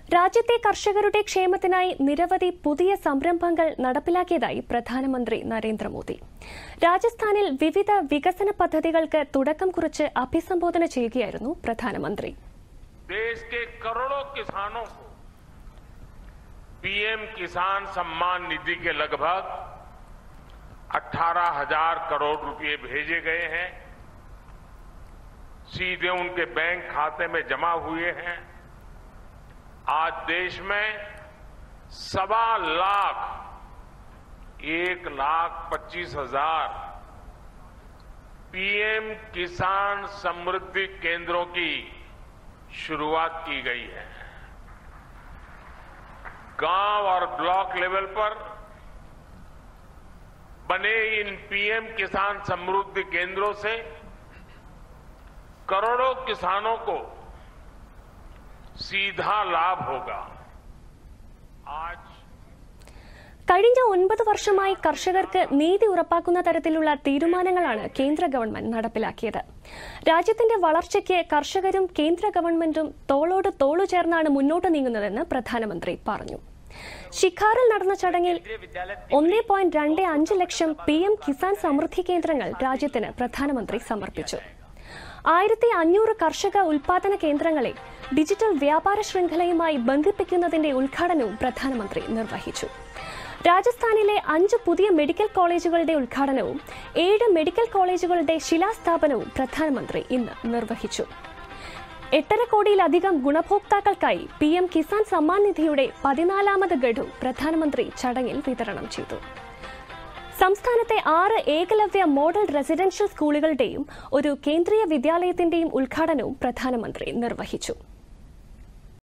രാജ്യത്തെ കർഷകരുടെ ക്ഷേമത്തിനായി നിരവധി പുതിയ സംരംഭങ്ങൾ നടപ്പിലാക്കിയതായി പ്രധാനമന്ത്രി നരേന്ദ്രമോദി രാജസ്ഥാനിൽ വിവിധ വികസന പദ്ധതികൾക്ക് തുടക്കം കുറിച്ച് അഭിസംബോധന ചെയ്യുകയായിരുന്നു പ്രധാനമന്ത്രി देश के करोड़ों किसानों को पीएम किसान सम्मान निधि के लगभग 18,000 करोड़ रुपए भेजे गए हैं सीधे उनके बैंक खाते में जमा हुए हैं आज देश में सवा लाख एक लाख पच्चीस हजार पीएम किसान समृद्धि केंद्रों की शुरुआत की गई है गांव और ब्लॉक लेवल पर बने इन पीएम किसान समृद्धि केंद्रों से करोड़ों किसानों को सीधा लाभ होगा आज കഴിഞ്ഞ ഒൻപത് വർഷമായി കർഷകർക്ക് നീതി ഉറപ്പാക്കുന്ന തരത്തിലുള്ള തീരുമാനങ്ങളാണ് കേന്ദ്ര ഗവൺമെന്റ് നടപ്പിലാക്കിയത് രാജ്യത്തിന്റെ വളർച്ചയ്ക്ക് കർഷകരും കേന്ദ്ര ഗവൺമെന്റും തോളോട് തോളു ചേർന്നാണ് മുന്നോട്ട് നീങ്ങുന്നതെന്ന് പ്രധാനമന്ത്രി പറഞ്ഞു ഷിഖാറിൽ നടന്ന ചടങ്ങിൽ ഒന്നേ പോയിന്റ് രണ്ട് അഞ്ച് ലക്ഷം പി എം കിസാൻ സമൃദ്ധി കേന്ദ്രങ്ങൾ രാജ്യത്തിന് പ്രധാനമന്ത്രി സമർപ്പിച്ചു ആയിരത്തി അഞ്ഞൂറ് കർഷക ഉൽപാദന കേന്ദ്രങ്ങളെ ഡിജിറ്റൽ വ്യാപാര ശൃംഖലയുമായി ബന്ധിപ്പിക്കുന്നതിന്റെ ഉദ്ഘാടനവും പ്രധാനമന്ത്രി നിർവഹിച്ചു രാജസ്ഥാനിലെ അഞ്ച് പുതിയ മെഡിക്കൽ കോളേജുകളുടെ ഉദ്ഘാടനവും ഏഴ് മെഡിക്കൽ കോളേജുകളുടെ ശിലാസ്ഥാപനവും പ്രധാനമന്ത്രി ഇന്ന് നിർവഹിച്ചു എട്ടര കോടിയിലധികം ഗുണഭോക്താക്കൾക്കായി പി എം കിസാൻ സമ്മാൻ നിധിയുടെ പതിനാലാമത് ഗഡു പ്രധാനമന്ത്രി ചടങ്ങിൽ വിതരണം ചെയ്തു സംസ്ഥാനത്തെ ആറ് ഏകലവ്യ മോഡൽ റെസിഡൻഷ്യൽ സ്കൂളുകളുടെയും ഒരു കേന്ദ്രീയ വിദ്യാലയത്തിന്റെയും ഉദ്ഘാടനവും പ്രധാനമന്ത്രി നിർവഹിച്ചു